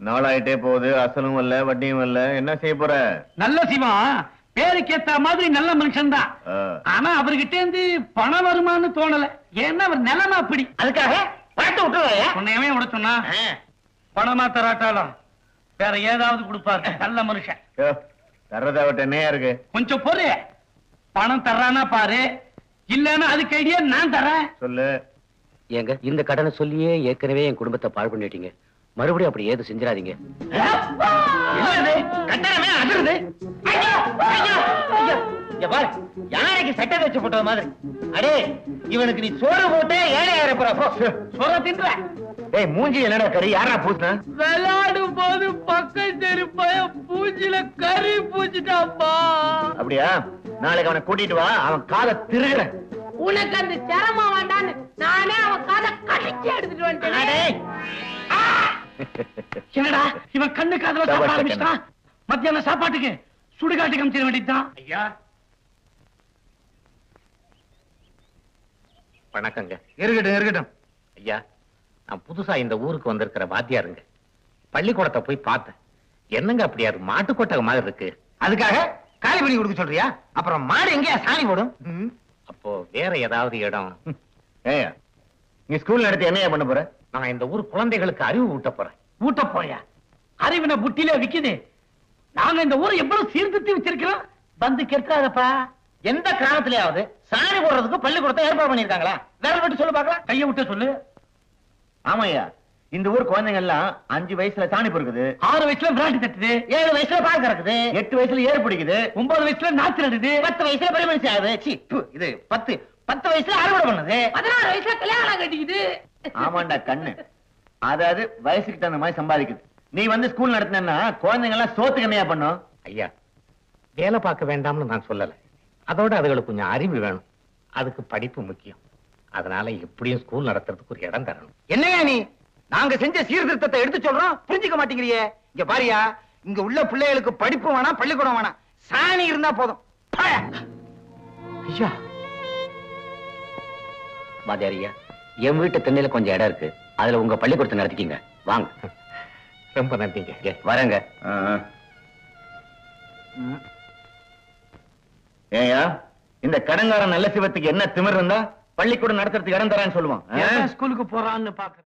நாளாயிட்டே போகுது அசலும் இல்ல வட்டியும் இல்ல என்ன செய்ய போற நல்ல சிவா பேருக்கு ஏத்த மாதிரி நல்ல மனுஷன் தான் ஆ. ஆனா அவர்கிட்ட இருந்து பணம் வருமான்னு தோணல ஏன்னா அவர் நிலைமை அப்படி அதுக்காக பணத்தை விட்டுருவாயா உன்னையவே விட சொன்னா பணமா தராட்டாலும் வேற ஏதாவது கொடுப்பாரு நல்ல மனுஷன் யோ, தர்றதை விட்ட என்னையா இருக்கு கொஞ்சம் பொறு பணம் தர்றானா பாரு இல்லன்னா அதுக்கு ஐடியா நான் தரேன் சொல்லு ஏங்க இந்த கடனை சொல்லியே ஏற்கனவே என் குடும்பத்தை பாழ் பண்ணிட்டீங்க மறுபடியும் அப்படி ஏதும் செஞ்சிடாதீங்க என்னது கட்டணமே அதிருது ஐயோ ஐயோ ஐயோ இங்க பாரு யானைக்கு சட்டை வச்சு போட்டது மாதிரி அடே இவனுக்கு நீ சோறு போட்டே ஏழையாயிர போற போ சொல்ற தின்ற ஏய் மூஞ்சி என்னடா கறி யாரா பூசின விளையாடும் போது பக்கம் தெருப்பாய பூச்சில கறி பூச்சிட்டாப்பா அப்படியா நாளைக்கு அவனை கூட்டிட்டு வா அவன் காதை திருகிறேன் உனக்கு அந்த சிரமம் வேண்டான்னு நானே அவன் காதை கடிச்சு எடுத்துட்டு வந்துட்டேன் அடே என்னடா இவன் கண்ணு காதுல சாப்பிட சபாஷ் ஆரம்பிச்சிட்டான் மத்தியானம் சாப்பாட்டுக்கு சுடுகாட்டுக்கு அமைச்சிட வேண்டியதுதான் ஐயா வணக்கங்க இருக்கட்டும் இருக்கட்டும் ஐயா நான் புதுசா இந்த ஊருக்கு வந்திருக்கிற வாத்தியாருங்க பள்ளிக்கூடத்தை போய் பார்த்தேன் என்னங்க அப்படியா இருக்கு மாட்டு கொட்டகை மாதிரி இருக்கு அதுக்காக காலி பண்ணி கொடுக்க சொல்றியா அப்புறம் மாடு எங்கேயா சாணி போடும் அப்போ வேற ஏதாவது இடம் ஏயா நீ ஸ்கூல் நடத்தி என்னையா பண்ண போற நான் இந்த ஊர் குழந்தைகளுக்கு அறிவு ஊட்ட போறேன் ஊட்ட போயா அறிவின புட்டில விக்குது நாங்க இந்த ஊரை எவ்வளவு சீர்திருத்தி வச்சிருக்கிறோம் வந்து கெட்டாதப்பா எந்த கிராமத்திலேயாவது சாணி போடுறதுக்கு பள்ளிக்கூடத்தை ஏற்பாடு பண்ணிருக்காங்களா வேற மட்டும் சொல்லு பாக்கலாம் கைய விட்டு சொல்லு ஆமாய்யா இந்த ஊர் குழந்தைங்க எல்லாம் அஞ்சு வயசுல சாணி பொறுக்குது ஆறு வயசுல விராட்டி தட்டுது ஏழு வயசுல பால் கறக்குது எட்டு வயசுல ஏறு பிடிக்குது ஒன்பது வயசுல நாத்து நடுது பத்து வயசுல பெரிய மனுஷன் ஆகுது சீ, ப்பு, இது பத்து பத்து வயசுல அறுவடை பண்ணுது பதினாறு வயசுல கல்யாணம் கட்டிக்குது ஆமாண்டா கண்ணு அதாவது வயசுக்கு தகுந்த மாதிரி சம்பாதிக்குது நீ வந்து ஸ்கூல் நடத்தினா குழந்தைங்க எல்லாம் சோத்துக்கு என்னையா பண்ணும் ஐயா வேலை பார்க்க வேண்டாம்னு நான் சொல்லல அதோட அதுகளுக்கு கொஞ்சம் அறிவு வேணும் அதுக்கு படிப்பு முக்கியம் அதனால எப்படியும் ஸ்கூல் நடத்துறதுக்கு ஒரு இடம் தரணும் என்னையா நீ நாங்க செஞ்ச சீர்திருத்தத்தை எடுத்து சொல்றோம் புரிஞ்சுக்க மாட்டேங்கிறியே இங்க பாரியா இங்க உள்ள பிள்ளைகளுக்கு படிப்பு வேணாம் பள்ளிக்கூடம் வேணாம் சாணி இருந்தா போதும் போயா. ஐயா வாத்தியார் ஐயா என் வீட்டு திண்ணையில கொஞ்சம் இடம் இருக்கு அதுல உங்க பள்ளிக்கூடத்தை நடத்திக்கிங்க வாங்க ரொம்ப நன்றிங்க வரேங்க ஏயா இந்த கடங்காரன் நல்ல சிவத்துக்கு என்ன திமிர் இருந்தா பள்ளிக்கூடம் நடத்துறதுக்கு இடம் தரான்னு சொல்லுவான் ஆ? எவன் ஸ்கூலுக்கு போறான்னு பாக்க